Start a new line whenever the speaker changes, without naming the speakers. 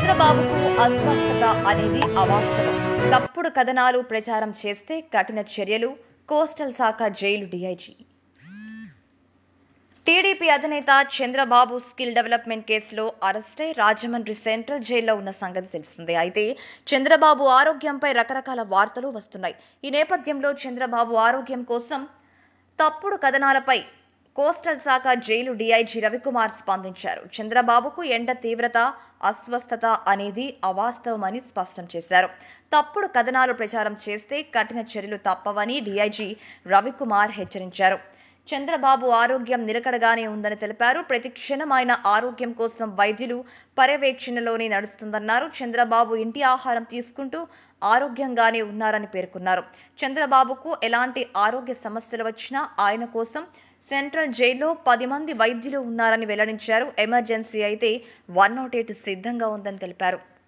చంద్రబాబుకు అస్వస్థత అనేది అవాస్తవం తప్పుడు కథనాలు ప్రచారం చేస్తే కఠిన చర్యలు కోస్టల్ శాఖ జైలు డీఐజీ టీడీపీ అధినేత చంద్రబాబు స్కిల్ డెవలప్మెంట్ కేసులో అరెస్టై రాజమండ్రి సెంట్రల్ జైల్లో ఉన్న సంగతి తెలిసిందే అయితే చంద్రబాబు ఆరోగ్యంపై రకరకాల వార్తలు వస్తున్నాయి ఈ నేపథ్యంలో చంద్రబాబు ఆరోగ్యం కోసం తప్పుడు కథనాలపై కోస్టల్ శాఖ జైలు డీఐజీ రవికుమార్ స్పందించారు చంద్రబాబుకు ఎండ తీవ్రత అస్వస్థత అనేది అవాస్తవమని స్పష్టం చేశారు తప్పుడు కథనాలు ప్రచారం చేస్తే కఠిన చర్యలు తప్పవని డీఐజీ రవికుమార్ హెచ్చరించారు చంద్రబాబు ఆరోగ్యం నిలకడగానే ఉందని తెలిపారు ప్రతి క్షణం ఆయన ఆరోగ్యం కోసం వైద్యులు పర్యవేక్షణలోనే నడుస్తుందన్నారు చంద్రబాబు ఇంటి ఆహారం తీసుకుంటూ ఆరోగ్యంగానే ఉన్నారని పేర్కొన్నారు చంద్రబాబుకు ఎలాంటి ఆరోగ్య సమస్యలు వచ్చినా ఆయన కోసం సెంట్రల్ జైల్లో పది మంది వైద్యులు ఉన్నారని వెల్లడించారు ఎమర్జెన్సీ అయితే వన్ నాట్ ఎయిట్ సిద్ధంగా ఉందని తెలిపారు